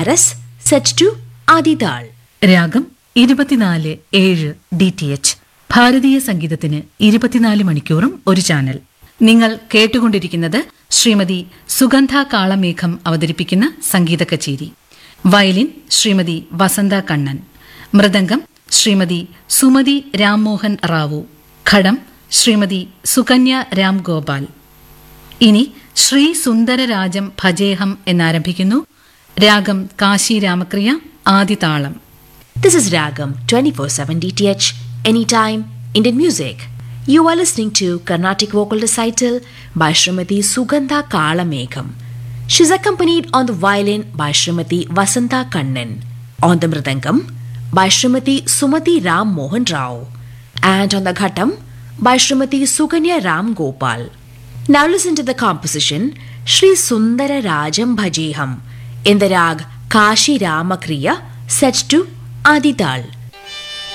Taras set to Adidal. രാഗം ഇരുപത്തിനാല് ഏഴ് ഡി ടി എച്ച് ഭാരതീയ സംഗീതത്തിന് ഇരുപത്തിനാല് മണിക്കൂറും ഒരു ചാനൽ നിങ്ങൾ കേട്ടുകൊണ്ടിരിക്കുന്നത് ശ്രീമതി സുഗന്ധ കാളമേഘം അവതരിപ്പിക്കുന്ന സംഗീത കച്ചേരി വയലിൻ ശ്രീമതി വസന്ത കണ്ണൻ മൃദംഗം ശ്രീമതി സുമതി രാംമോഹൻ റാവു ഘടം ശ്രീമതി സുകന്യ രാം ഗോപാൽ ഇനി ശ്രീ സുന്ദരരാജം ഭജേഹം എന്നാരംഭിക്കുന്നു രാഗം Kashi രാമക്രിയ ആദിതാളം This is Ragam 24/7 DTH anytime Indian music. You are listening to Carnatic vocal recital by Srimati Sugandha Kalamegham. She is accompanied on the violin by Srimati Vasanta Kannan, on the mridangam by Srimati Sumati Ram Mohan Rao, and on the ghatam by Srimati Sukanya Ram Gopal. Now listen to the composition Sri Sundara Rajam Bhajeham in the rag Kashi Ramakriya set to Adidal.